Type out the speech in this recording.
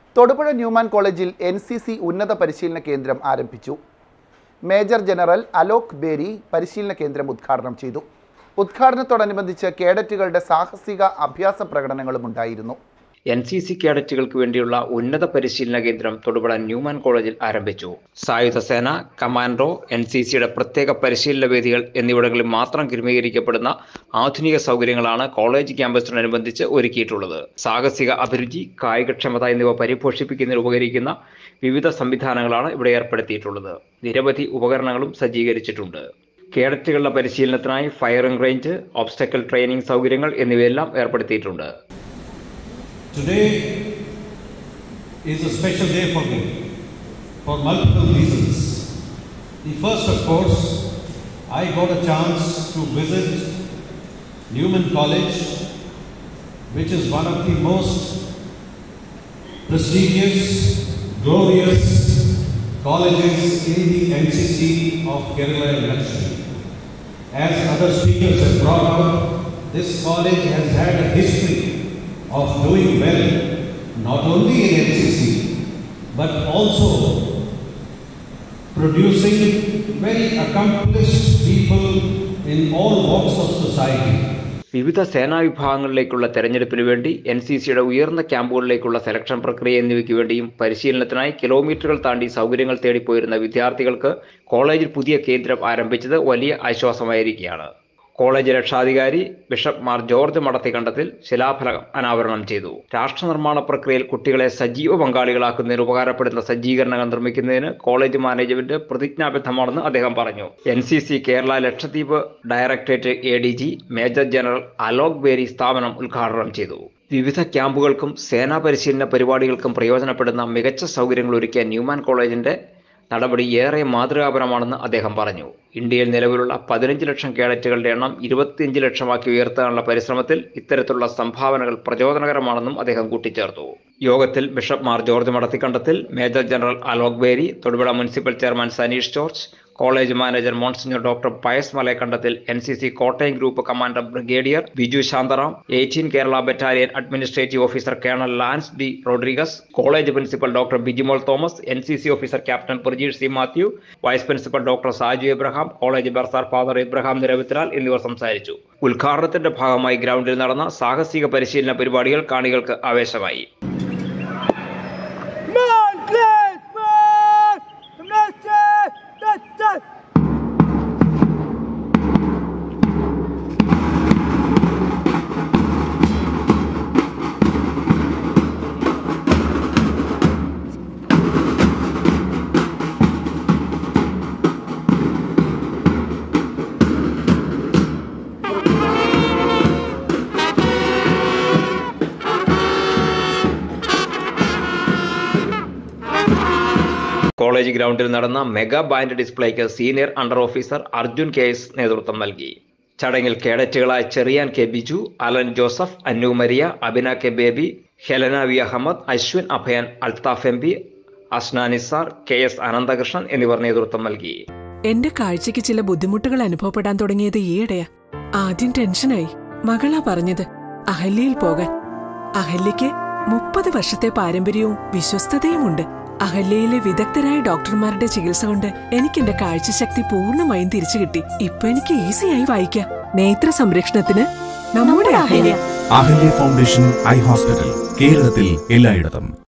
Thodupuzha Newman കോളേജിൽ N C C ഉന്നത പരിശീലന കേന്ദ്രം ആരംഭിച്ചു മേജർ ജനറൽ അലോക് ബേരി പരിശീലന കേന്ദ്രം ഉദ്ഘാടനം ചെയ്തു ഉദ്ഘാടനത്തോടനുബന്ധിച്ച് കേഡറ്റുകളുടെ സാഹസിക അഭ്യാസ പ്രകടനങ്ങളും ഉണ്ടായിരുന്നു എൻ സി സി കേഡറ്റുകൾക്ക് വേണ്ടിയുള്ള ഉന്നത പരിശീലന കേന്ദ്രം തൊടുപുഴ ന്യൂമാൻ കോളേജിൽ ആരംഭിച്ചു സായുധ സേന കമാൻഡോ എൻ സി സിയുടെ പ്രത്യേക പരിശീലന വേദികൾ എന്നിവിടങ്ങളിൽ മാത്രം ക്രമീകരിക്കപ്പെടുന്ന ആധുനിക സൗകര്യങ്ങളാണ് കോളേജ് ക്യാമ്പസിനോടനുബന്ധിച്ച് ഒരുക്കിയിട്ടുള്ളത് സാഹസിക അഭിരുചി കായികക്ഷമത എന്നിവ പരിപോഷിപ്പിക്കുന്നതിന് ഉപകരിക്കുന്ന വിവിധ സംവിധാനങ്ങളാണ് ഇവിടെ ഏർപ്പെടുത്തിയിട്ടുള്ളത് നിരവധി ഉപകരണങ്ങളും സജ്ജീകരിച്ചിട്ടുണ്ട് കേഡറ്റുകളുടെ പരിശീലനത്തിനായി ഫയറിംഗ് റേഞ്ച് ഒബ്സ്റ്റക്കൽ ട്രെയിനിങ് സൗകര്യങ്ങൾ എന്നിവയെല്ലാം ഏർപ്പെടുത്തിയിട്ടുണ്ട് Today is a special day for me for multiple reasons. The first, of course, I got a chance to visit Newman College, which is one of the most prestigious, glorious colleges in the NCC of Kerala and Lakshmi. As other speakers have brought out, this college has had a history of doing well, not only in NCC, but also producing very accomplished people in all walks of society. വിവിധ സേനാ വിഭാഗങ്ങളിലേക്കുള്ള തെരഞ്ഞെടുപ്പിന് വേണ്ടി N C സിയുടെ ഉയർന്ന ക്യാമ്പുകളിലേക്കുള്ള selection പ്രക്രിയ എന്നിവയ്ക്ക് വേണ്ടിയും പരിശീലനത്തിനായി കിലോമീറ്ററുകൾ താണ്ടി സൗകര്യങ്ങൾ തേടിപ്പോയിരുന്ന വിദ്യാർത്ഥികൾക്ക് കോളേജിൽ പുതിയ കേന്ദ്രം ആരംഭിച്ചത് വലിയ ആശ്വാസമായിരിക്കുകയാണ് കോളേജ് രക്ഷാധികാരി ബിഷപ്പ് മാർ ജോർജ് മടത്തിക്കണ്ടത്തിൽ ശിലാഫലകം അനാവരണം ചെയ്തു രാഷ്ട്ര നിർമ്മാണ പ്രക്രിയയിൽ കുട്ടികളെ സജീവ പങ്കാളികളാക്കുന്നതിന് ഉപകാരപ്പെടുന്ന സജ്ജീകരണങ്ങൾ നിർമ്മിക്കുന്നതിന് കോളേജ് മാനേജ്മെന്റ് പ്രതിജ്ഞാബദ്ധമാണെന്ന് അദ്ദേഹം പറഞ്ഞു N C C Kerala Lakshadweep directorate A D G major general Alok Beri സ്ഥാപനം ഉദ്ഘാടനം ചെയ്തു വിവിധ ക്യാമ്പുകൾക്കും സേനാ പരിശീലന പരിപാടികൾക്കും പ്രയോജനപ്പെടുന്ന മികച്ച സൗകര്യങ്ങൾ ഒരുക്കിയ ന്യൂമാൻ കോളേജിന്റെ നടപടി ഏറെ മാതൃകാപരമാണെന്ന് അദ്ദേഹം പറഞ്ഞു ഇന്ത്യയിൽ നിലവിലുള്ള പതിനഞ്ച് ലക്ഷം കേഡറ്റുകളുടെ എണ്ണം ഇരുപത്തിയഞ്ച് ലക്ഷമാക്കി ഉയർത്താനുള്ള പരിശ്രമത്തിൽ ഇത്തരത്തിലുള്ള സംഭാവനകൾ പ്രചോദനകരമാണെന്നും അദ്ദേഹം കൂട്ടിച്ചേർത്തു യോഗത്തിൽ bishop Mar George Madathikandathil major general Alok Beri Thodupuzha municipal chairman Saneesh George college manager monsignor doctor Pius Malayakandathil N C C Kottayam group commander brigadier Biju Shantharam eighteen Kerala battalion administrative officer colonel Lance D Rodrigues college principal doctor Bijimol Thomas N C C officer captain Prajeesh C Mathew vice principal doctor Saju Abraham college bursar father Ibrahim Niravithalal എന്നിവർ സംസാരിച്ചു ഉദ്ഘാടനത്തിന്റെ ഭാഗമായി ഗ്രൗണ്ടിൽ നടന്ന സാഹസിക പരിശീലന പരിപാടികൾ കാണികൾക്ക് ആവേശമായി college ഗ്രൗണ്ടിൽ നടന്ന മെഗാ ബാൻഡ് ഡിസ്പ്ലേക്ക് senior under officer Arjun K S നേതൃത്വം നൽകി ചടങ്ങിൽ കേഡറ്റുകളായ Cherian K Biju Alan Joseph Annu Maria Abina K Baby Helena V Ahammed Ashwin Abhayan Althaf M P Asna Nisar K S Ananthakrishnan എന്നിവർ നേതൃത്വം നൽകി എന്റെ കാഴ്ചയ്ക്ക് ചില ബുദ്ധിമുട്ടുകൾ അനുഭവപ്പെടാൻ തുടങ്ങിയത് ഈയിടെയാ ആദ്യം ടെൻഷനായി മകളാ പറഞ്ഞത് അഹല്യയിൽ പോകാൻ അഹല്യയ്ക്ക് മുപ്പത് വർഷത്തെ പാരമ്പര്യവും വിശ്വസ്തതയുമുണ്ട് അഹല്യയിലെ വിദഗ്ധരായ ഡോക്ടർമാരുടെ ചികിത്സ കൊണ്ട് എനിക്ക് എന്റെ കാഴ്ചശക്തി പൂർണ്ണമായും തിരിച്ചു കിട്ടി ഇപ്പൊ എനിക്ക് ഈസിയായി വായിക്കാം നേത്ര സംരക്ഷണത്തിന് നമ്മുടെ Ahalya Ahalya foundation eye hospital കേരളത്തിൽ എല്ലായിടത്തും